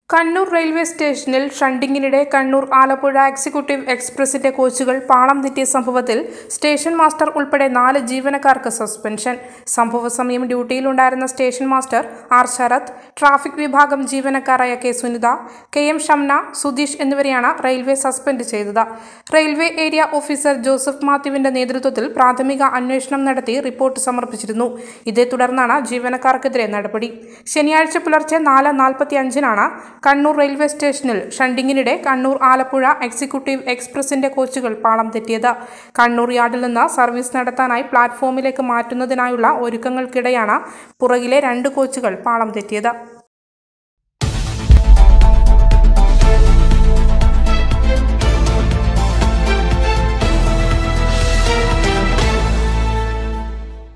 Kannur railway സ്റ്റേഷനിൽ ഷണ്ടിങ്ങിനിടെ Kannur Alappuzha executive എക്സ്പ്രസിന്റെ കോച്ചുകൾ പാളം തെറ്റിയ സംഭവത്തിൽ സ്റ്റേഷൻ മാസ്റ്റർ ഉൾപ്പെടെ നാല് ജീവനക്കാർക്ക് സസ്പെൻഷൻ സംഭവ സമയം ഡ്യൂട്ടിയിലുണ്ടായിരുന്ന station master R Sarath traffic വിഭാഗം ജീവനക്കാരായ K Sunitha K M Shamna Sudheesh എന്നിവരെയാണ് റെയിൽവേ സസ്പെൻഡ് ചെയ്തത് റെയിൽവേ ഏരിയ ഓഫീസർ ജോസഫ് മാത്യുവിന്റെ നേതൃത്വത്തിൽ പ്രാഥമിക അന്വേഷണം നടത്തി റിപ്പോർട്ട് സമർപ്പിച്ചിരുന്നു ഇതേ തുടർന്നാണ് ജീവനക്കാർക്കെതിരെ നടപടി ശനിയാഴ്ച പുലർച്ചെ നാല് നാൽപ്പത്തി അഞ്ചിനാണ് കണ്ണൂർ റെയിൽവേ സ്റ്റേഷനിൽ ഷണ്ടിങ്ങിനിടെ കണ്ണൂർ ആലപ്പുഴ എക്സിക്യൂട്ടീവ് എക്സ്പ്രസിന്റെ കോച്ചുകൾ പാളം തെറ്റിയത് കണ്ണൂർ യാർഡിൽ നിന്ന് സർവീസ് നടത്താനായി പ്ലാറ്റ്ഫോമിലേക്ക് മാറ്റുന്നതിനായുള്ള ഒരുക്കങ്ങൾക്കിടെയാണ് പുറകിലെ രണ്ട് കോച്ചുകൾ പാളം തെറ്റിയത്